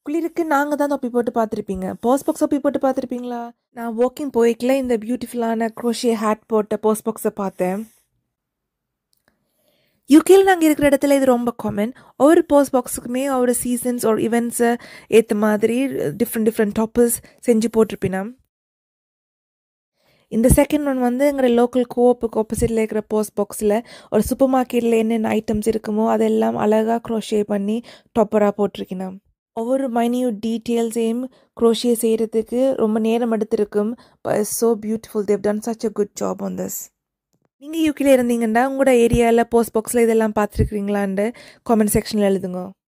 குளிருக்கு நாங்கள் தான் தொப்பி போட்டு பார்த்துருப்பீங்க போஸ்ட் பாக்ஸ் தொப்பி போட்டு பார்த்துருப்பீங்களா நான் வாக்கிங் போய்க்கல இந்த பியூட்டிஃபுல்லான க்ரோஷிய ஹேட் போட்ட போஸ்ட் பாக்ஸை பார்த்தேன் யூகேயில் நாங்கள் இருக்கிற இடத்துல இது ரொம்ப காமன் ஒவ்வொரு போஸ்ட் பாக்ஸுக்குமே ஒவ்வொரு சீசன்ஸ் ஒரு இவெண்ட்ஸை ஏற்ற மாதிரி டிஃப்ரெண்ட் டிஃப்ரெண்ட் டாப்பர்ஸ் செஞ்சு போட்டிருப்பினா இந்த செகண்ட் ஒன் வந்து எங்களோட லோக்கல் கோப்புக்கு ஆப்போசிட்டில் இருக்கிற போஸ்ட் பாக்ஸில் ஒரு சூப்பர் மார்க்கெட்டில் என்னென்ன ஐட்டம்ஸ் இருக்குமோ அதெல்லாம் அழகாக க்ரோஷே பண்ணி டாப்பராக போட்டிருக்கேன் ஒவ்வொரு மைன்யூட் டீட்டெயில்ஸையும் க்ரோஷியை செய்கிறதுக்கு ரொம்ப நேரம் எடுத்திருக்கும் so beautiful they've done such a good job on this நீங்கள் யூகேல இருந்தீங்கன்னா உங்களோட ஏரியாவில் போஸ்ட் பாக்ஸில் இதெல்லாம் பார்த்துருக்குறீங்களான்னு காமெண்ட் செக்ஷனில் எழுதுங்க